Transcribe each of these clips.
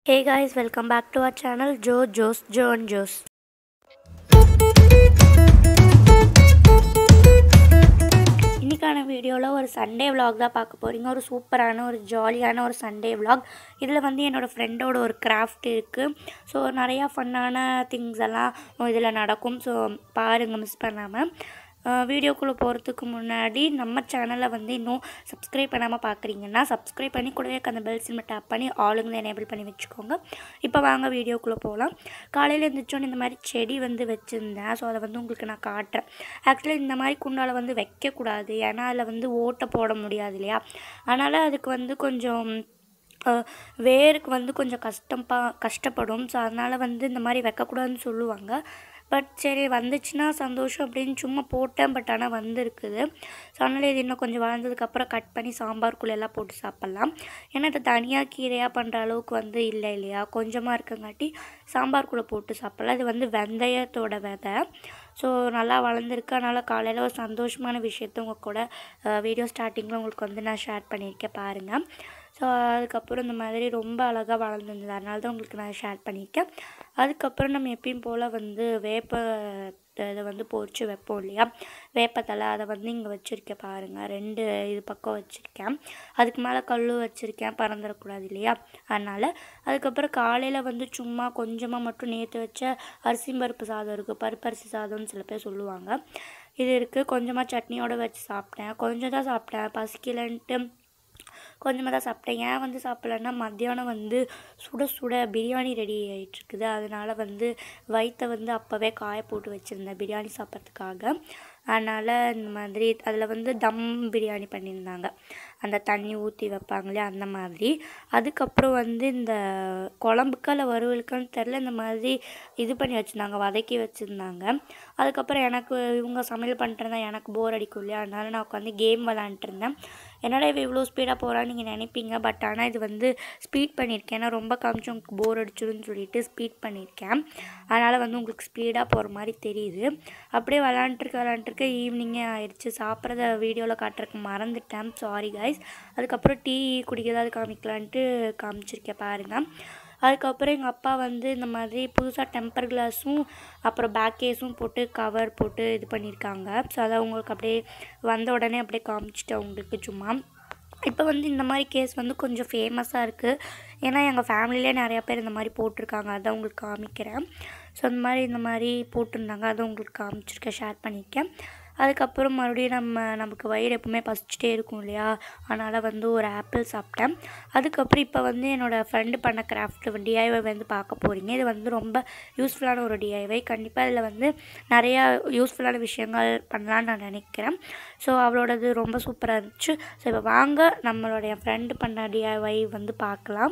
Hey guys, welcome back to our channel Joe Joes Joe and Joes. இன்றைக்கான வீடியோவில் ஒரு Sunday vlog தான் பார்க்க போகிறீங்க ஒரு சூப்பரான ஒரு ஜாலியான ஒரு சண்டே vlog இதில் வந்து என்னோடய ஃப்ரெண்டோட ஒரு கிராஃப்ட் இருக்குது ஸோ நிறையா ஃபன்னான திங்ஸ் எல்லாம் இதில் நடக்கும் ஸோ பாருங்கள் மிஸ் பண்ணாமல் வீடியோக்குள்ளே போகிறதுக்கு முன்னாடி நம்ம சேனலை வந்து இன்னும் சப்ஸ்கிரைப் பண்ணாமல் பார்க்குறீங்கன்னா சப்ஸ்கிரைப் பண்ணி கூடவே அந்த பெல் சிம்மை டேப் பண்ணி ஆளுங்களை எனேபிள் பண்ணி வச்சுக்கோங்க இப்போ வாங்க வீடியோக்குள்ளே போகலாம் காலையில் எழுந்திரிச்சோன்னு இந்த மாதிரி செடி வந்து வச்சுருந்தேன் ஸோ அதை வந்து உங்களுக்கு நான் காட்டுறேன் ஆக்சுவலி இந்த மாதிரி குண்டால் வந்து வைக்கக்கூடாது ஏன்னா அதில் வந்து ஓட்டை போட முடியாது இல்லையா அதனால் அதுக்கு வந்து கொஞ்சம் அஹ், வேருக்கு வந்து கொஞ்சம் கஷ்டப்பா கஷ்டப்படும் ஸோ அதனால் வந்து இந்த மாதிரி வைக்கக்கூடாதுன்னு சொல்லுவாங்க பட் சரி வந்துச்சுன்னா சந்தோஷம் அப்படின்னு சும்மா போட்டேன் பட் ஆனால் வந்திருக்குது ஸோ அதனால் இது இன்னும் கொஞ்சம் வளர்ந்ததுக்கப்புறம் கட் பண்ணி சாம்பாருக்குள்ள எல்லாம் போட்டு சாப்பிட்லாம் ஏன்னா இது தனியாக கீரையாக பண்ணுற அளவுக்கு வந்து இல்லை இல்லையா கொஞ்சமாக இருக்கங்காட்டி சாம்பாருக்குள்ளே போட்டு சாப்பிட்லாம் இது வந்து வெந்தயத்தோட விதை ஸோ நல்லா வளர்ந்துருக்கு அதனால் காலையில் ஒரு சந்தோஷமான விஷயத்த உங்கள் கூட வீடியோ ஸ்டார்டிங்கில் உங்களுக்கு வந்து நான் ஷேர் பண்ணியிருக்கேன் பாருங்கள் ஸோ அதுக்கப்புறம் இந்த மாதிரி ரொம்ப அழகாக வளர்ந்துருந்தது அதனால தான் உங்களுக்கு நான் ஷேர் பண்ணியிருக்கேன் அதுக்கப்புறம் நம்ம எப்பயும் போல் வந்து வேப்ப இதை வந்து பொரிச்சு வைப்போம் இல்லையா வேப்பத்தலை அதை வந்து இங்கே வச்சுருக்கேன் பாருங்கள் ரெண்டு இது பக்கம் வச்சுருக்கேன் அதுக்கு மேலே கல் வச்சுருக்கேன் பறந்துடக்கூடாது இல்லையா அதனால் அதுக்கப்புறம் காலையில் வந்து சும்மா கொஞ்சமாக மட்டும் நேற்று வச்ச அரிசி பருப்பு சாதம் இருக்குது பருப்பரிசி சாதம்னு சில பேர் சொல்லுவாங்க இது இருக்குது கொஞ்சமாக சட்னியோடு வச்சு சாப்பிட்டேன் கொஞ்சம் தான் சாப்பிட்டேன் பசிக்கலன்ட்டு கொஞ்சமாக தான் சாப்பிட்டேன் ஏன் வந்து சாப்பிட்லன்னா மத்தியானம் வந்து சுட சுட பிரியாணி ரெடி ஆகிட்டுருக்குது அதனால் வந்து வயிற்றை வந்து அப்போவே காய போட்டு வச்சுருந்தேன் பிரியாணி சாப்பிட்றதுக்காக அதனால் இந்த மாதிரி அதில் வந்து தம் பிரியாணி பண்ணியிருந்தாங்க அந்த தண்ணி ஊற்றி வைப்பாங்களே அந்த மாதிரி அதுக்கப்புறம் வந்து இந்த குழம்புக்கு இல்லை வறுவலுக்குன்னு தெரில இந்த மாதிரி இது பண்ணி வச்சுருந்தாங்க வதக்கி வச்சுருந்தாங்க அதுக்கப்புறம் எனக்கு இவங்க சமையல் பண்ணிட்டு இருந்தா எனக்கு போர் அடிக்கும் இல்லையா அதனால நான் உட்காந்து கேம் விளாண்டுட்டு இருந்தேன் என்னடா இவ இவ்வளோ ஸ்பீடாக போகிறான்னு நீங்கள் நினைப்பீங்க பட் ஆனால் இது வந்து ஸ்பீட் பண்ணியிருக்கேன் ஏன்னா ரொம்ப காமிச்சு உங்களுக்கு போர் அடிச்சிடும்னு சொல்லிட்டு ஸ்பீட் பண்ணியிருக்கேன் அதனால் வந்து உங்களுக்கு ஸ்பீடாக போகிற மாதிரி தெரியுது அப்படியே விளாண்டுருக்க விளாண்டுருக்க ஈவினிங்கே ஆயிடுச்சு சாப்பிட்றத வீடியோவில் காட்டுறதுக்கு மறந்துட்டேன் சாரி கைஸ் அதுக்கப்புறம் டீ குடிக்கிறதாவது காமிக்கலான்ட்டு காமிச்சிருக்கேன் பாருங்கள் அதுக்கப்புறம் எங்கள் அப்பா வந்து இந்த மாதிரி புதுசாக டெம்பர் கிளாஸும் அப்புறம் பேக் கேஸும் போட்டு கவர் போட்டு இது பண்ணியிருக்காங்க ஸோ அதை உங்களுக்கு அப்படியே வந்த உடனே அப்படியே காமிச்சிட்டேன் உங்களுக்கு சும்மா இப்போ வந்து இந்த மாதிரி கேஸ் வந்து கொஞ்சம் ஃபேமஸாக இருக்குது ஏன்னா எங்கள் ஃபேமிலியிலே நிறையா பேர் இந்த மாதிரி போட்டிருக்காங்க அதை உங்களுக்கு காமிக்கிறேன் ஸோ இந்த மாதிரி இந்த மாதிரி போட்டிருந்தாங்க அதை உங்களுக்கு காமிச்சிருக்கேன் ஷேர் பண்ணியிருக்கேன் அதுக்கப்புறம் மறுபடியும் நம்ம நமக்கு வயிறு எப்பவுமே பசிச்சுட்டே இருக்கும் இல்லையா அதனால் வந்து ஒரு ஆப்பிள் சாப்பிட்டேன் அதுக்கப்புறம் இப்போ வந்து என்னோடய ஃப்ரெண்டு பண்ண கிராஃப்ட் டிஐவை வந்து பார்க்க போகிறீங்க இது வந்து ரொம்ப யூஸ்ஃபுல்லான ஒரு டிஐவை கண்டிப்பாக இதில் வந்து நிறையா யூஸ்ஃபுல்லான விஷயங்கள் பண்ணலான்னு நான் நினைக்கிறேன் ஸோ அவளோடது ரொம்ப சூப்பராக இருந்துச்சு ஸோ இப்போ வாங்க நம்மளுடைய ஃப்ரெண்டு பண்ண டிஐவை வந்து பார்க்கலாம்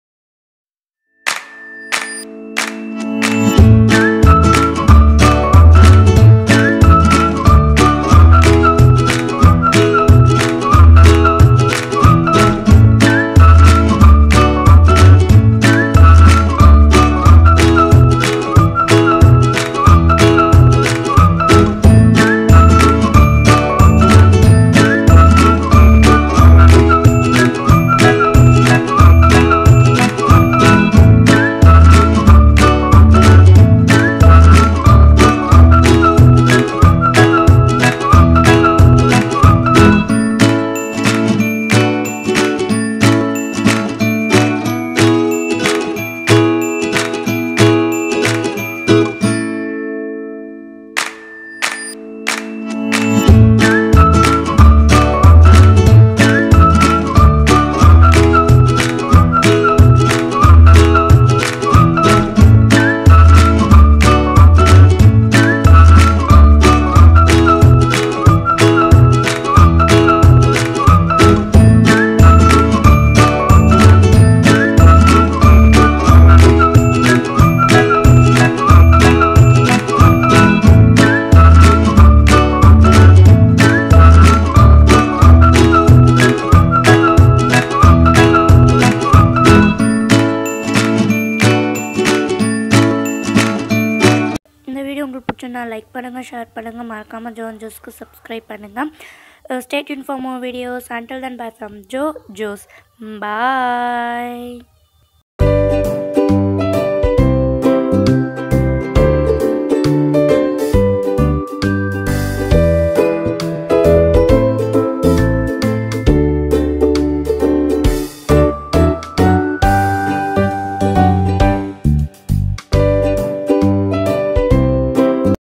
பிடிச்சிருந்தா லைக் பண்ணுங்கள் ஷேர் பண்ணுங்கள் மறக்காமல் ஜோன் ஜோஸ்க்கு சப்ஸ்கிரைப் பண்ணுங்கள் state uniform videos until then bye from Jo Jos bye